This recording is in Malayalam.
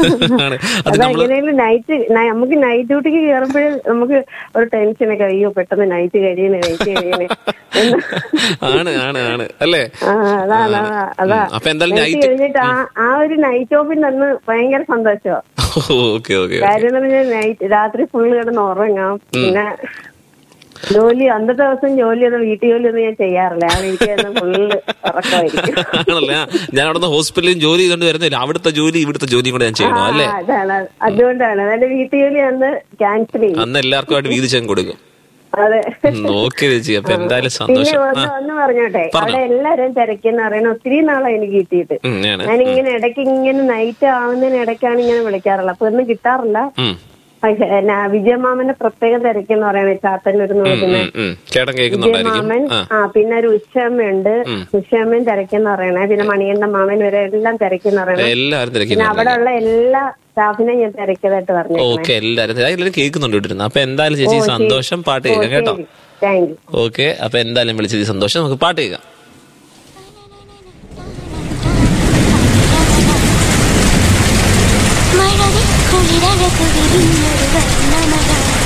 ആണ് അത് അതാ നമ്മള് എങ്ങനെയാലും നൈറ്റ് നമുക്ക് നൈറ്റ് ഡ്യൂട്ടിക്ക് കയറുമ്പോഴേ നമുക്ക് ഒരു ടെൻഷനൊക്കെ അയ്യോ പെട്ടെന്ന് നൈറ്റ് കഴിയണേ നൈറ്റ് കഴിയണേ എന്ന്. ആണ് ആണ് ആണ് അല്ലേ ആ അതാണ് ആണ്. അതാ അതാ ഉം. അപ്പൊ എന്തായാലും നൈറ്റ് നൈറ്റ് കഴിഞ്ഞിട്ട് ആ ആ ഒരു നൈറ്റ് ഓഫിൽ നിന്ന് ഭയങ്കര സന്തോഷമാ ഓക്കെ ഓക്കെ കാര്യം എന്ന് പറഞ്ഞാൽ നൈറ്റ് രാത്രി ഫുള്ള് കിടന്ന് ഉറങ്ങാം പിന്നെ ജോലി അന്നത്തെ ദിവസം ജോലിയൊന്നും വീട്ടു ജോലിയൊന്നും ഞാൻ ചെയ്യാറില്ല ആ വീട്ടിൽ നിന്ന് ഫുള്ള് ഉറക്കമായിരിക്കും ആണല്ലേ ആ, ഞാൻ അവിടെ നിന്ന് ഹോസ്പിറ്റലിൽ ജോലി ചെയ്തോണ്ട് വരുന്നില്ല അവിടുത്തെ ജോലി ഇവിടുത്തെ ജോലിയും കൂടെ ഞാൻ ചെയ്യണോ അല്ലേ ആ, അതാണ് അതുകൊണ്ടാണ് അതായത് വീട്ടു ജോലി അന്ന് ക്യാൻസൽ ചെയ്യും അന്ന് എല്ലാവർക്കും വീതിച്ചങ്ങ് കൊടുക്കും അതെ ഓക്കെ ചേച്ചി അപ്പൊ എന്തായാലും പിന്നെ സന്തോഷം ആ ഒന്ന് ഒന്ന് പറഞ്ഞോട്ടെ പറഞ്ഞോ. അവിടെ എല്ലാരും തിരക്കെന്ന് പറയുന്ന ഒത്തിരി നാളായി എനിക്ക് കിട്ടിയിട്ട് ഉം, ആണ് ഞാനിങ്ങനെ ഇടയ്ക്ക് ഇങ്ങനെ നൈറ്റ് ആവുന്നതിന് ഇടയ്ക്കാണ് ഇങ്ങനെ വിളിക്കാറുള്ളത് അപ്പൊ ഒന്നും കിട്ടാറില്ല ഉം, പക്ഷേ എന്നാ വിജയമാമന്റെ പ്രത്യേക തിരക്കെന്ന് പറയുന്നത് ചാത്തന്നൂർ ഉം, നോക്കുന്ന ഉം, ഉം. ചേട്ടൻ കേൾക്കുന്നുണ്ടായിരിക്കും വിജയമാമൻ ആ ആ പിന്നെ ഒരു ഉച്ചമ്മയുണ്ട് ഉച്ചമ്മയും തിരക്കെന്ന് പറയണേ പിന്നെ മണിയന്റെ മാമൻ വരെ എല്ലാം തിരക്കെന്ന് പറയണേ എല്ലാരും പിന്നെ തിരക്കുന്നുണ്ട് അവിടെ ഉള്ള എല്ലാ സ്റ്റാഫിനെയും ഞാൻ തിരക്കിയതായിട്ട് പറഞ്ഞു ഓക്കെ എല്ലാരും ആ, എല്ലാരും കേൾക്കുന്നുണ്ട് ഇട്ടിരുന്നു അപ്പൊ എന്തായാലും ചേച്ചി സന്തോഷം പാട്ട് കേൾക്കാം കേട്ടോ താങ്ക് യു ഓക്കെ അപ്പൊ എന്തായാലും വിളിച്ചത് സന്തോഷം നമുക്ക് പാട്ട് കേൾക്കാം മഴവിൽ കുളിരഴകു വിരിഞ്ഞൊരു വർണ്ണമഴ